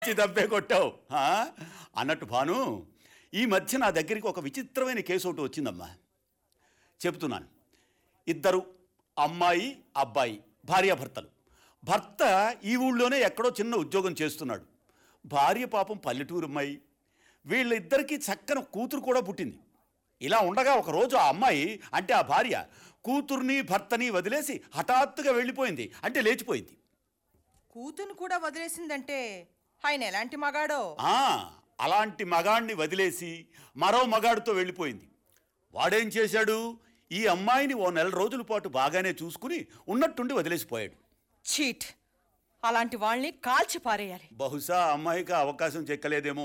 మంచి దెబ్బే కొట్టావు ఆ? అన్నట్టు భాను ఈ మధ్య నా దగ్గరికి ఒక విచిత్రమైన కేసు ఒకటి వచ్చిందమ్మా చెబుతున్నాను ఇద్దరు అమ్మాయి అబ్బాయి భార్యాభర్తలు భర్త ఈ ఊళ్ళోనే ఎక్కడో చిన్న ఉద్యోగం చేస్తున్నాడు భార్య పాపం పల్లెటూరు అమ్మాయి వీళ్ళిద్దరికీ చక్కని కూతురు కూడా పుట్టింది ఇలా ఉండగా ఒకరోజు ఆ అమ్మాయి అంటే ఆ భార్య కూతుర్ని భర్తని వదిలేసి హఠాత్తుగా వెళ్ళిపోయింది అంటే లేచిపోయింది కూతురు కూడా వదిలేసిందంటే ఆయన ఎలాంటి మగాడో ఆ, అలాంటి మగాణ్ణి వదిలేసి మరో మగాడితో వెళ్ళిపోయింది వాడేం చేశాడు ఈ అమ్మాయిని ఓ నెల రోజుల పాటు బాగానే చూసుకుని ఉన్నట్టుండి వదిలేసిపోయాడు చీట్ అలాంటి వాళ్ళని కాల్చి పారేయాలి బహుశా ఆ అమ్మాయికి ఆ అవకాశం చెక్కలేదేమో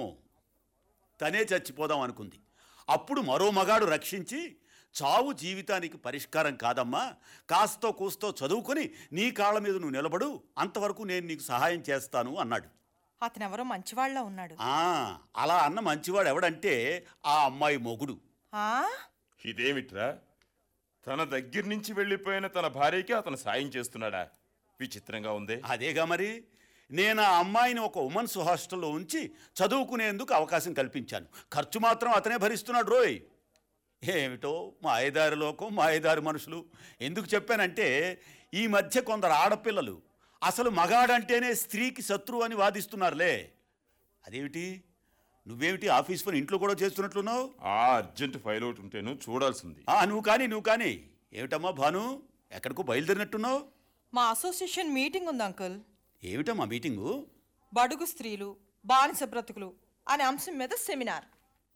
తనే చచ్చిపోదాం అనుకుంది అప్పుడు మరో మగాడు రక్షించి చావు జీవితానికి పరిష్కారం కాదమ్మా కాస్తో కూస్తో చదువుకొని నీ కాళ్ళ మీద నువ్వు నిలబడు అంతవరకు నేను నీకు సహాయం చేస్తాను అన్నాడు అతనెవరో మంచివాళ్ళ ఉన్నాడు ఆ, అలా అన్న మంచివాడు ఎవడంటే ఆ అమ్మాయి మొగుడు ఆ ఇదేమిట్రా తన దగ్గర నుంచి వెళ్ళిపోయిన తన భార్యకి అతను సాయం చేస్తున్నాడా విచిత్రంగా ఉందే అదేగా మరి నేను ఆ అమ్మాయిని ఒక ఉమెన్స్ హాస్టల్లో ఉంచి చదువుకునేందుకు అవకాశం కల్పించాను ఖర్చు మాత్రం అతనే భరిస్తున్నాడు రోయ్ ఏమిటో మాయదారి లోకం మాయదారి మనుషులు ఎందుకు చెప్పానంటే ఈ మధ్య కొందరు ఆడపిల్లలు అసలు మగాడంటేనే స్త్రీకి శత్రువు అని వాదిస్తున్నారులే అదేమిటి నువ్వేమిటి ఆఫీస్ పని ఇంట్లో కూడా చేస్తున్నట్లున్నావు ఆ అర్జెంట్ ఫైల్ ఒకటి ఉంటేను చూడాల్సింది ఆ, నువ్వు కానీ నువ్వు కానీ ఏమిటమ్మా భాను ఎక్కడికో బయలుదేరినట్టున్నావు మా అసోసియేషన్ మీటింగ్ ఉంది అంకుల్ ఏమిటమ్మా మీటింగు బడుగు స్త్రీలు బానిస బ్రతుకులు అనే అంశం మీద సెమినార్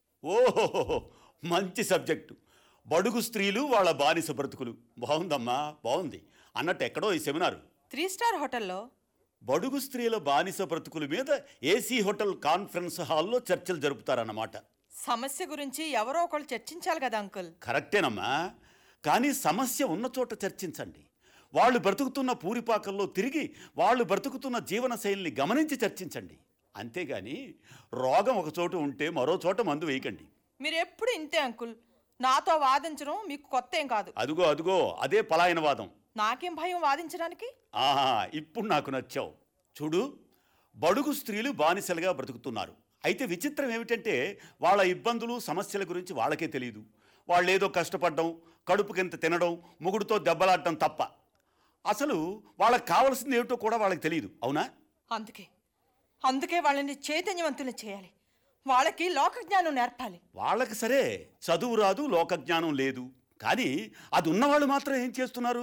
ఓహో మంచి సబ్జెక్టు బడుగు స్త్రీలు వాళ్ళ బానిస బ్రతుకులు బాగుందమ్మా బాగుంది అన్నట్టు ఎక్కడో ఈ సెమినారు త్రీ స్టార్ హోటల్లో బడుగు స్త్రీల బానిస బ్రతుకుల మీద ఏసీ హోటల్ కాన్ఫరెన్స్ హాల్లో చర్చలు జరుపుతారన్నమాట సమస్య గురించి ఎవరో ఒకళ్ళు చర్చించాలి కదా అంకుల్ కరెక్టేనమ్మా కానీ సమస్య ఉన్న చోట చర్చించండి వాళ్ళు బ్రతుకుతున్న పూరిపాకల్లో తిరిగి వాళ్ళు బ్రతుకుతున్న జీవన శైలిని గమనించి చర్చించండి అంతేగాని రోగం ఒక చోట ఉంటే మరో చోట మందు వేయకండి మీరు ఎప్పుడు ఇంతే అంకుల్ నాతో వాదించడం మీకు కొత్త ఏం కాదు అదుగో అదుగో అదే పలాయనవాదం నాకేం భయం వాదించడానికి ఆహా ఇప్పుడు నాకు నచ్చావు చూడు బడుగు స్త్రీలు బానిసలుగా బ్రతుకుతున్నారు అయితే విచిత్రం ఏమిటంటే వాళ్ళ ఇబ్బందులు సమస్యల గురించి వాళ్ళకే తెలియదు వాళ్ళు ఏదో కష్టపడడం కడుపుకింత తినడం ముగుడుతో దెబ్బలాడటం తప్ప అసలు వాళ్ళకి కావాల్సింది ఏమిటో కూడా వాళ్ళకి తెలియదు అవునా అందుకే అందుకే వాళ్ళని చైతన్యవంతులు చేయాలి వాళ్ళకి లోక జ్ఞానం నేర్పాలి వాళ్ళకి సరే చదువు రాదు లోకజ్ఞానం లేదు కానీ అది ఉన్నవాళ్ళు మాత్రం ఏం చేస్తున్నారు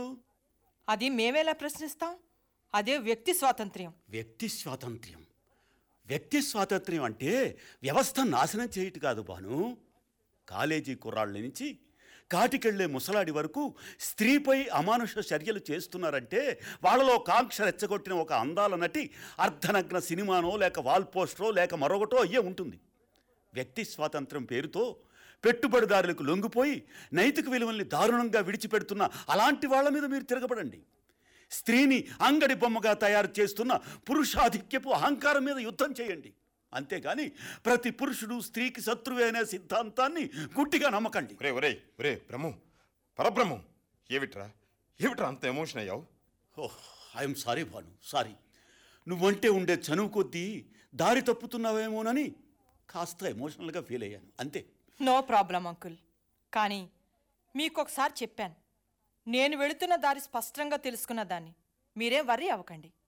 అది మేమేలా ప్రశ్నిస్తాం అదే వ్యక్తి స్వాతంత్ర్యం వ్యక్తి స్వాతంత్ర్యం వ్యక్తి స్వాతంత్ర్యం అంటే వ్యవస్థ నాశనం చేయటం కాదు బాను కాలేజీ కుర్రాళ్ళ నుంచి కాటికెళ్లే ముసలాడి వరకు స్త్రీపై అమానుష చర్యలు చేస్తున్నారంటే వాళ్ళలో కాంక్ష రెచ్చగొట్టిన ఒక అందాల నటి అర్ధనగ్న సినిమానో లేక వాల్ పోస్టరో లేక మరొకటో అయ్యే ఉంటుంది వ్యక్తి స్వాతంత్రం పేరుతో పెట్టుబడిదారులకు లొంగిపోయి నైతిక విలువల్ని దారుణంగా విడిచిపెడుతున్న అలాంటి వాళ్ళ మీద మీరు తిరగబడండి స్త్రీని అంగడి బొమ్మగా తయారు చేస్తున్న పురుషాధిక్యపు అహంకారం మీద యుద్ధం చేయండి అంతేగాని ప్రతి పురుషుడు స్త్రీకి శత్రువే అనే సిద్ధాంతాన్ని గుడ్డిగా నమ్మకండి ఒరే ఒరే ఒరే బ్రహ్మం పరబ్రహ్మం ఏమిట్రా ఏమిట్రా అంత ఎమోషన్ అయ్యావు oh I'm sorry Bhanu sorry నువ్వంటే ఉండే చనువు కొద్దీ దారి తప్పుతున్నావేమోనని కాస్త ఎమోషనల్గా ఫీల్ అయ్యాను అంతే నో ప్రాబ్లం అంకుల్ కానీ మీకు ఒకసారి చెప్పాను నేను వెళుతున్న దారి స్పష్టంగా తెలుసుకున్న దాన్ని మీరే వర్రీ అవ్వకండి